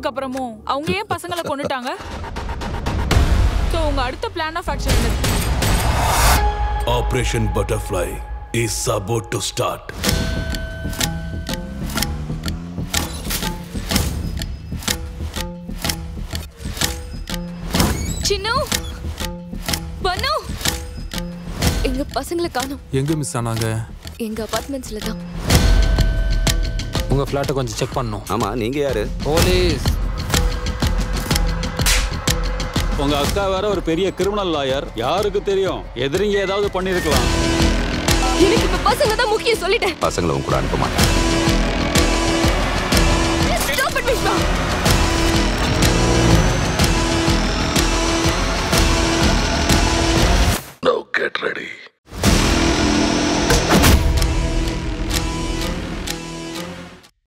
தெரிஞ்சதுக்கு அப்புறமும் அவங்க ஏன் பசங்களை கொண்டுட்டாங்க ஸோ உங்க அடுத்த பிளான் ஆஃப் ஆக்ஷன் என்னது Operation Butterfly is about to start. Chinnu Banu எங்க பசங்களை காணோம் எங்க மிஸ் ஆனாங்க எங்க அபார்ட்மெண்ட்ஸ்ல தான் உங்க ஃப்ளாட்டை கொஞ்சம் செக் பண்ணணும் ஆமா நீங்க யாரு போலீஸ் உங்க அக்கா வேற ஒரு பெரிய கிரிமினல் லாயர் யாருக்கு தெரியும் எதிரிங்க ஏதாவது பண்ணிருக்கலாம் எனக்கு இப்ப பசங்க தான் முக்கியம் சொல்லிட்டேன் பசங்களை உன் கூட அனுப்ப மாட்டேன்